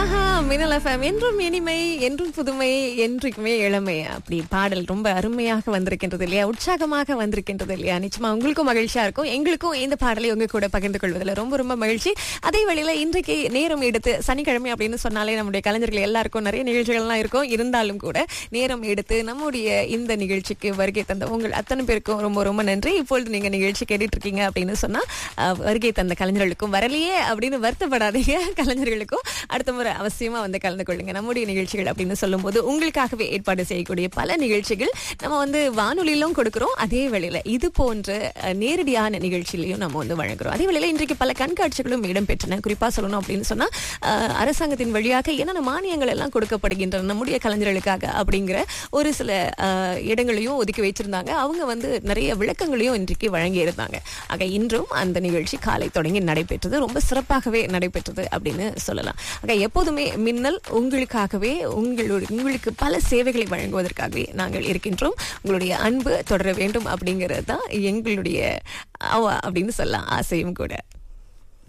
ஆஹா மின்னல் எஃப்எம் என்றும் இனிமை என்றும் புதுமை என்றைக்குமே இளமை அப்படி பாடல் ரொம்ப அருமையாக வந்திருக்கின்றது இல்லையா உற்சாகமாக வந்திருக்கின்றது இல்லையா நிச்சயமா உங்களுக்கும் மகிழ்ச்சியா இருக்கும் எங்களுக்கும் இந்த பாடலை உங்க கூட பகிர்ந்து கொள்வதில் ரொம்ப ரொம்ப மகிழ்ச்சி அதே வேளையில இன்றைக்கு நேரம் எடுத்து சனிக்கிழமை அப்படின்னு சொன்னாலே நம்முடைய கலைஞர்கள் எல்லாருக்கும் நிறைய நிகழ்ச்சிகள்லாம் இருக்கும் இருந்தாலும் கூட நேரம் எடுத்து நம்முடைய இந்த நிகழ்ச்சிக்கு வருகை தந்த உங்கள் அத்தனை பேருக்கும் ரொம்ப ரொம்ப நன்றி இப்பொழுது நீங்க நிகழ்ச்சி கேட்டுட்டு இருக்கீங்க அப்படின்னு சொன்னா அஹ், வருகை தந்த கலைஞர்களுக்கும் வரலையே அப்படின்னு வருத்தப்படாதீங்க கலைஞர்களுக்கும் அடுத்த முறை அவசியமா வந்து கலந்து கொள்ளுங்க நம்முடைய நிகழ்ச்சிகள் அப்படின்னு சொல்லும்போது உங்களுக்காகவே ஏற்பாடு செய்யக்கூடிய பல நிகழ்ச்சிகள் நம்ம வந்து வானொலியிலும் கொடுக்கிறோம் அதே வேளையில இது போன்ற அஹ், நேரடியான நிகழ்ச்சியிலையும் நம்ம வந்து வழங்குறோம் அதே வேளையில இன்றைக்கு பல கண்காட்சிகளும் இடம்பெற்றன குறிப்பா சொல்லணும் அப்படின்னு சொன்னா அஹ், அரசாங்கத்தின் வழியாக என்னென்ன மானியங்கள் எல்லாம் கொடுக்கப்படுகின்றன நம்முடைய கலைஞர்களுக்காக அப்படிங்கிற ஒரு சில அஹ், இடங்களையும் ஒதுக்கி வச்சிருந்தாங்க அவங்க வந்து நிறைய விளக்கங்களையும் இன்றைக்கு வழங்கி இருந்தாங்க ஆக இன்றும் அந்த நிகழ்ச்சி காலை தொடங்கி நடைபெற்றது ரொம்ப சிறப்பாகவே நடைபெற்றது அப்படின்னு சொல்லலாம் ஆக எப்போதுமே மின்னல் உங்களுக்காகவே உங்களுடைய உங்களுக்கு பல சேவைகளை வழங்குவதற்காகவே நாங்கள் இருக்கின்றோம் உங்களுடைய அன்பு தொடர வேண்டும் அப்படிங்கிறது தான் எங்களுடைய அவ அப்படின்னு சொல்லலாம் ஆசையும் கூட